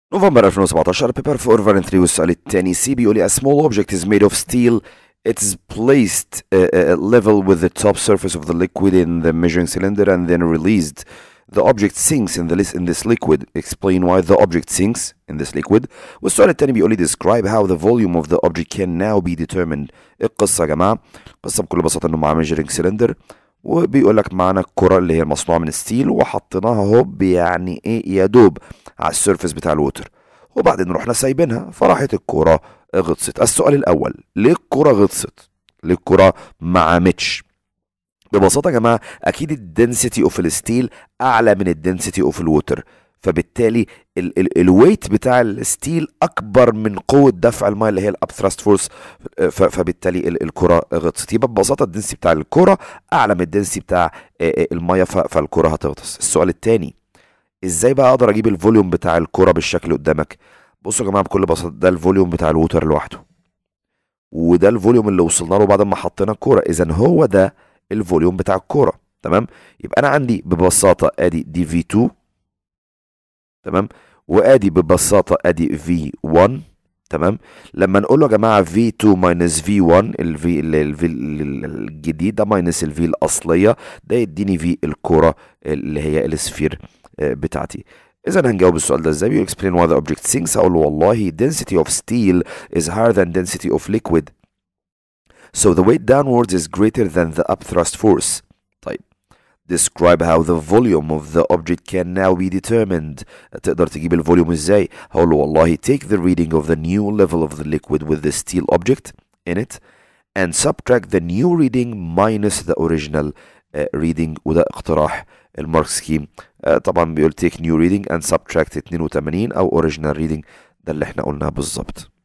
نوفمبر 2017 بيبر فور فارين 3 والسؤال الثاني سي بيقول لي a small object is made of steel it's placed uh, uh, level with the top surface of the liquid in the measuring cylinder and then released the object sinks in the in this liquid explain why the object sinks in this liquid والسؤال الثاني بيقول لي describe how the volume of the object can now be determined ايه القصه يا جماعه القصه بكل بساطه انه معاه measuring cylinder وبيقول لك معانا الكرة اللي هي المصنوعة من ستيل وحطيناها هوب يعني ايه يا دوب على السيرفس بتاع الوتر وبعدين رحنا سايبينها فراحت الكرة غطست السؤال الأول ليه الكرة غطست؟ ليه الكرة ما عامتش؟ ببساطة يا جماعة أكيد الدنسيتي اوف الستيل أعلى من الدنسيتي اوف الووتر فبالتالي الويت بتاع الستيل اكبر من قوه دفع الماء اللي هي الاب ثراست فورس فبالتالي الكره غطست يبقى ببساطه الدنسي بتاع الكره اعلى من الدنسي بتاع الميه فالكره هتغطس السؤال الثاني ازاي بقى اقدر اجيب الفوليوم بتاع الكره بالشكل اللي قدامك بصوا يا جماعه بكل بساطه ده الفوليوم بتاع الووتر لوحده وده الفوليوم اللي وصلنا له بعد ما حطينا الكوره اذا هو ده الفوليوم بتاع الكوره تمام يبقى انا عندي ببساطه ادي دي في 2 تمام وادي ببساطه ادي في 1 تمام لما نقول له يا جماعه في 2 ماينس في 1 الفي الفي الجديده ماينس الفي الاصليه ده يديني في الكوره اللي هي السفير بتاعتي اذا هنجاوب السؤال ده ازاي بيقول explain why the object sinks اقول له والله density of steel is higher than density of liquid so the weight downwards is greater than the upthrust force طيب describe how the volume of the object can now be determined تقدر تجيب الفوليوم ازاي هقول له والله take the reading of the new level of the liquid with the steel object in it and subtract the new reading minus the original uh, reading وده اقتراح المارك سكيم uh, طبعا بيقول take new reading and subtract 82 او original reading ده اللي احنا قلناه بالظبط